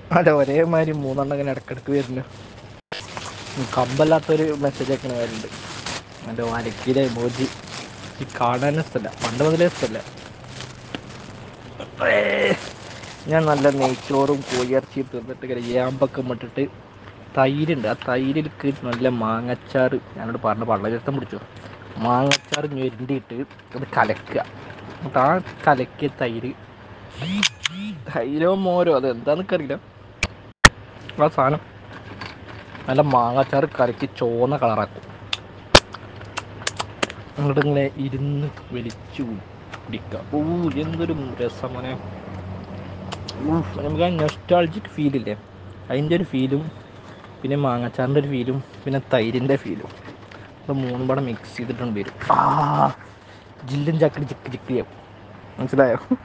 അതെ ഒരേമാതിരി മൂന്നെണ്ണം ഇങ്ങനെ ഇടക്കിടക്ക് വരുന്നു കമ്പല്ലാത്തൊരു മെസ്സേജ് ഒക്കെ വരുന്നുണ്ട് എൻ്റെ വരക്കിലെ മോജി ഈ കാണാനും ഇഷ്ടമല്ല പണ്ട് മുതലേ ഇഷ്ടമല്ല ഏ, ഞാൻ നല്ല നെയ്ച്ചോറും കോഴിയിറച്ചിയും തിന്നിട്ട് ഇങ്ങനെ ഏമ്പൊക്കെ ഇട്ടിട്ട് തൈരുണ്ട് ആ തൈരിലേക്ക് നല്ല മാങ്ങച്ചാറ് ഞാനോട് പറഞ്ഞ പള്ളചരത്തം പിടിച്ചു മാങ്ങച്ചാറ് ഞെരണ്ടിയിട്ട് അത് കലക്കുക എന്നിട്ട് ആ കലക്കിയ തൈര് തൈരോ മോരോ അത് എന്താണെന്നൊക്കെ അറിയില്ല ആ സാധനം നല്ല മാങ്ങാച്ചാറ് കലക്കി ചോന്ന കളറാക്കും എന്നിട്ട് ഇങ്ങനെ ഇരുന്ന് വലിച്ചു കുടിക്കുക ഓ എന്തൊരു രസമനെ നമുക്ക് ആ നെസ്റ്റാൾജിക് ഫീലില്ലേ അതിൻ്റെ ഒരു ഫീലും പിന്നെ മാങ്ങാച്ചാറിൻ്റെ ഒരു ഫീലും പിന്നെ തൈരിൻ്റെ ഫീലും ഇത് മൂന്നും കൂടെ മിക്സ് ചെയ്തിട്ടുണ്ട് വരും ആ ജില്ലും ചക്കടി ചിക്ക് ചിക്കിയാവും മനസ്സിലായോ